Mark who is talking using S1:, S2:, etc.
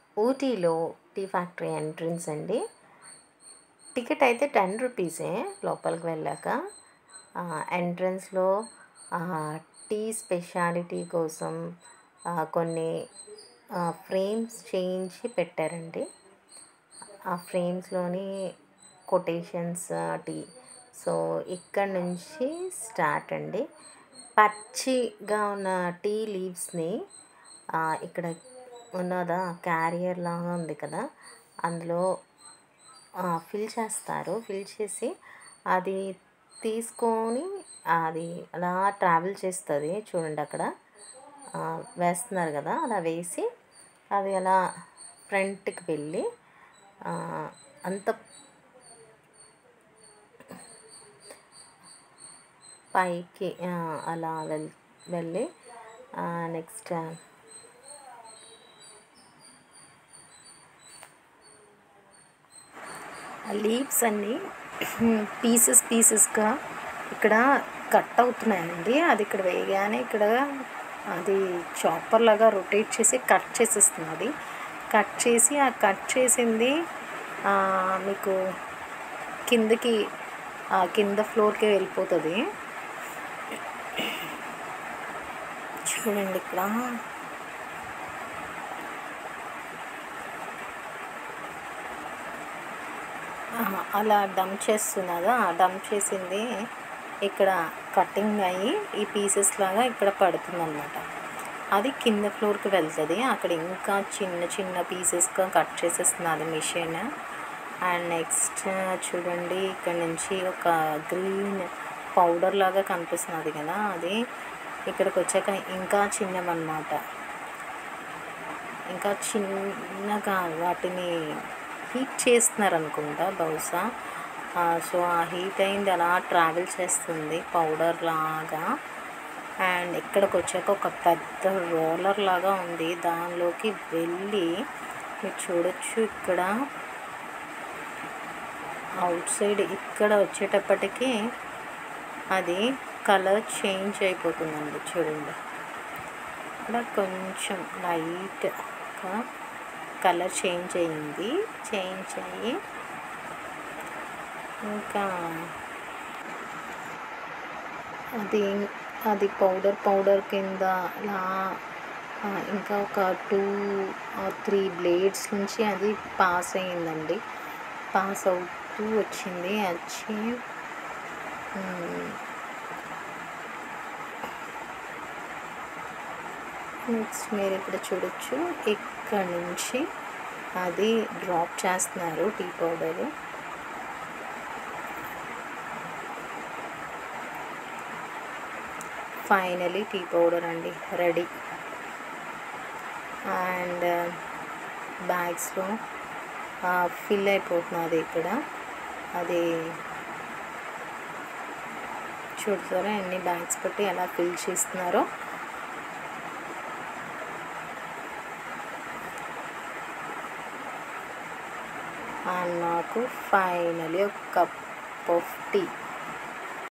S1: ఊటీలో tea factory entrance అండి ticket అయితే టెన్ రూపీసే లోపలికి వెళ్ళాక ఎంట్రన్స్లో టీ స్పెషాలిటీ కోసం ఆ, కొన్ని ఫ్రేమ్స్ చేయించి పెట్టారండి ఆ ఫ్రేమ్స్లోని కొటేషన్స్ టీ సో ఇక్కడ నుంచి స్టార్ట్ అండి పచ్చిగా ఉన్న టీ లీవ్స్ని ఇక్కడ ఉన్నదా క్యారియర్ లాగా ఉంది కదా అందులో ఫిల్ చేస్తారు ఫిల్ చేసి అది తీసుకొని అది అలా ట్రావెల్ చేస్తుంది చూడండి అక్కడ ఆ, వేస్తున్నారు కదా అలా వేసి అది అలా ఫ్రంట్కి వెళ్ళి ఆ, అంత పైకి ఆ, అలా వెల్ వెళ్ళి నెక్స్ట్ లీవ్స్ అన్నీ పీసెస్ పీసెస్గా ఇక్కడ కట్ అవుతున్నాయండి అది ఇక్కడ వేయగానే ఇక్కడ అది చాపర్ లాగా రొటేట్ చేసి కట్ చేసేస్తుంది కట్ చేసి ఆ కట్ చేసింది ఆ, మీకు కిందకి ఆ కింద ఫ్లోర్కి వెళ్ళిపోతుంది చూడండి ఇక్కడ ఆహా, అలా డంప్ చేస్తున్నదా ఆ డంప్ చేసింది ఇక్కడ కటింగ్ అయ్యి ఈ పీసెస్ లాగా ఇక్కడ పడుతుంది అనమాట అది కింద ఫ్లోర్కి వెళ్తుంది అక్కడ ఇంకా చిన్న చిన్న పీసెస్గా కట్ చేసేస్తున్నది మిషన్ అండ్ నెక్స్ట్ చూడండి ఇక్కడ నుంచి ఒక గ్రీన్ పౌడర్ లాగా కనిపిస్తున్నది కదా అది ఇక్కడికి వచ్చాక ఇంకా చిన్నమన్నమాట ఇంకా చిన్నగా వాటిని హీట్ చేస్తున్నారు అనుకుంటా బహుశా ఆ, సో ఆ హీట్ అయింది అలా ట్రావెల్ చేస్తుంది పౌడర్ లాగా అండ్ ఇక్కడికి వచ్చాక ఒక పెద్ద రోలర్ లాగా ఉంది దానిలోకి వెళ్ళి మీరు చూడొచ్చు ఇక్కడ అవుట్ సైడ్ ఇక్కడ వచ్చేటప్పటికి అది కలర్ చేంజ్ అయిపోతుందండి చూడండి ఇక్కడ కొంచెం లైట్గా కలర్ చేంజ్ అయ్యింది చేంజ్ అయ్యి ఇంకా అది అది పౌడర్ పౌడర్ కింద అలా ఆ, ఇంకా ఒక టూ త్రీ బ్లేడ్స్ నుంచి అది పాస్ అయ్యిందండి పాస్ అవుతూ వచ్చింది వచ్చి మ్, నెక్స్ట్ మీరు ఇక్కడ చూడొచ్చు ఇక్కడ నుంచి అది డ్రాప్ చేస్తున్నారు tea powder finally tea powder అండి రెడీ అండ్ బ్యాగ్స్లో ఫిల్ అయిపోతున్నది ఇక్కడ అది చూడతారా ఎన్ని బ్యాగ్స్ పెట్టి ఎలా ఫిల్ చేస్తున్నారో అండ్ నాకు ఫైనలీ ఒక కప్ ఆఫ్ టీ